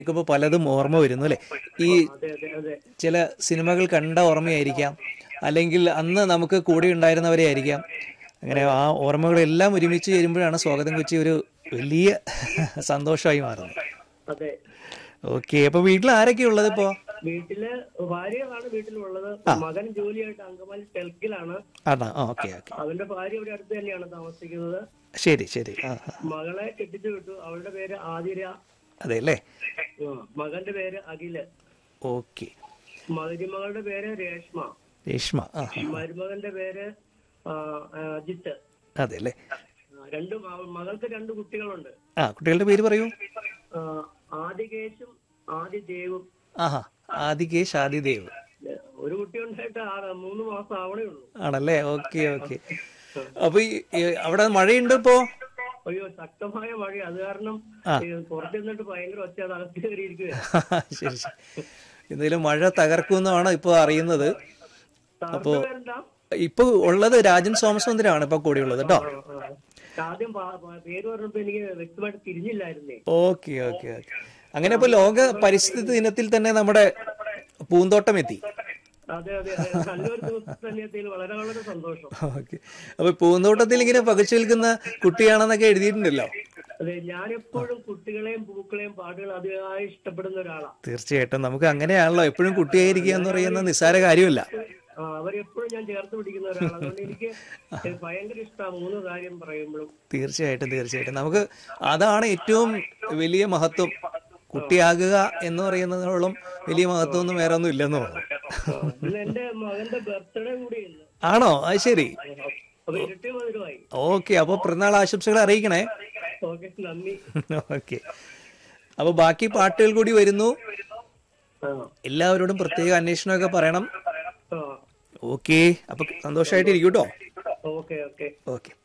കേൾക്കുമ്പോൾ പലതും ഓർമ്മ വരുന്നു അല്ലേ ഈ അതെ അതെ അതെ ചില സിനിമകൾ കണ്ട ഓർമ്മയായിരിക്കാം അല്ലെങ്കിൽ അന്ന് നമുക്ക് കൂടെ ഉണ്ടായിരുന്നവരെ ആയിരിക്കാം അങ്ങനെ ആ ഓർമ്മകളെല്ലാം ഒരുമിച്ച് ചേരുമ്പോഴാണ് സ്വാഗതം കൊച്ചി ഒരു വലിയ സന്തോഷമായി മാറുന്നത് അതെ ഓക്കെ അപ്പൊ വീട്ടിൽ ആരൊക്കെ ഉള്ളത് ഇപ്പോ വീട്ടില് ഭാര്യയാണ് വീട്ടിലുള്ളത് മകൻ ജോലിയായിട്ട് അങ്കമാലി ടെൽക്കിലാണ് ആണോ ആ ഓക്കെ ഓക്കെ അവന്റെ ഭാര്യ ഇവിടെ അടുത്ത് തന്നെയാണ് താമസിക്കുന്നത് ശരി ശരി ആ ആ. മകളെ കെട്ടിച്ചു വിട്ടു അവളുടെ പേര് ആതിര അതെ അല്ലേ ആ, മകന്റെ പേര് അഖില് ഓക്കെ മരുമകളുടെ പേര് രേഷ്മ രേഷ്മ ആ ആ. മരുമകന്റെ പേര് ആ, ആ, അജിത്ത് അതെ അല്ലേ ആ, രണ്ട് മ- മകൾക്ക് രണ്ട് കുട്ടികളുണ്ട് ആ കുട്ടികളുടെ പേര് പറയൂ ആ, ആദികേശും ആദിദേവും ആഹാ ആദികേഷ് ആദിദേവ് ഒരു കുട്ടി ഉണ്ടായിട്ട് ആ- മൂന്ന് മാസം ആവണേ ഉള്ളൂ ആണല്ലേ ഓക്കെ ഓക്കെ അപ്പൊ ഈ ഈ അവിടെ മഴയുണ്ട് ഇപ്പോ അയ്യോ ശക്തമായ മഴ അത് കാരണം ഈ പുറത്ത് നിന്നിട്ട് ഭയങ്കര ഒച്ച അത് അകത്ത് കയറിയിരിക്കുക ശരി ശരി എന്തായാലും മഴ തകർക്കുമെന്നാണ് ഇപ്പൊ അറിയുന്നത് സാറിന്റെ പേരെന്താ ഇപ്പൊ ഉള്ളത് രാജൻ സോമസുന്ദരാണ് ഇപ്പൊ കൂടെയുള്ളത് കേട്ടോ ആ, ആ. ആദ്യം പാ- പാ- പേര് പറഞ്ഞപ്പോ എനിക്ക് വ്യക്തമായിട്ട് തിരിഞ്ഞില്ലായിരുന്നേ ഓക്കെ ഓക്കെ ഓക്കെ അങ്ങനെ ഇപ്പൊ ലോക പരിസ്ഥിതി ദിനത്തിൽ തന്നെ നമ്മുടെ പൂന്തോട്ടം എത്തി അതെ അതെ അതെ നല്ലൊരു ദിവസം തന്നെ എത്തിയതിൽ വളരെ വളരെ സന്തോഷം ഓക്കെ അപ്പൊ പൂന്തോട്ടത്തിൽ ഇങ്ങനെ പകച്ചു നിൽക്കുന്ന കുട്ടിയാണെന്നൊക്കെ എഴുതിയിട്ടുണ്ടല്ലോ അതെ ഞാൻ എപ്പോഴും കുട്ടികളെയും പൂക്കളെയും പാട്ടുകളും അതിയായി ഇഷ്ടപ്പെടുന്ന ഒരാളാണ് തീർച്ചയായിട്ടും നമുക്ക് അങ്ങനെയാണല്ലോ എപ്പോഴും കുട്ടിയായിരിക്കുക എന്ന് പറയുന്ന നിസ്സാര കാര്യമല്ല ആ, അവരെപ്പോഴും ഞാൻ ചേർത്ത് പിടിക്കുന്ന ഒരാളാണ് അതുകൊണ്ട് എനിക്ക് ഭയങ്കര ഇഷ്ടമാണ് മൂന്ന് കാര്യം പറയുമ്പോഴും തീർച്ചയായിട്ടും തീർച്ചയായിട്ടും നമുക്ക് അതാണ് ഏറ്റവും വലിയ മഹത്വം കുട്ടിയാകുക എന്ന് പറയുന്നതിനോളം വലിയ മഹത്വം ഒന്നും വേറെ ഒന്നും ഇല്ലെന്ന് തോന്നുന്നു ആ, ഇന്ന് എന്റെ മകന്റെ ബർത്ത്ഡേ കൂടി ഇന്ന് ആണോ അത് ശരി അപ്പൊ ഇരട്ടി മധുരമായി ഓക്കെ അപ്പൊ പിറന്നാൾ ആശംസകൾ അറിയിക്കണേ ഓക്കെ നന്ദി ഓക്കെ അപ്പൊ ബാക്കി പാട്ടുകൾ കൂടി വരുന്നു ആ എല്ലാവരോടും പ്രത്യേക അന്വേഷണമൊക്കെ പറയണം ആ ഓക്കെ അപ്പൊ സന്തോഷമായിട്ടിരിക്കും കേട്ടോ ഓക്കെ ഓക്കെ ഓക്കെ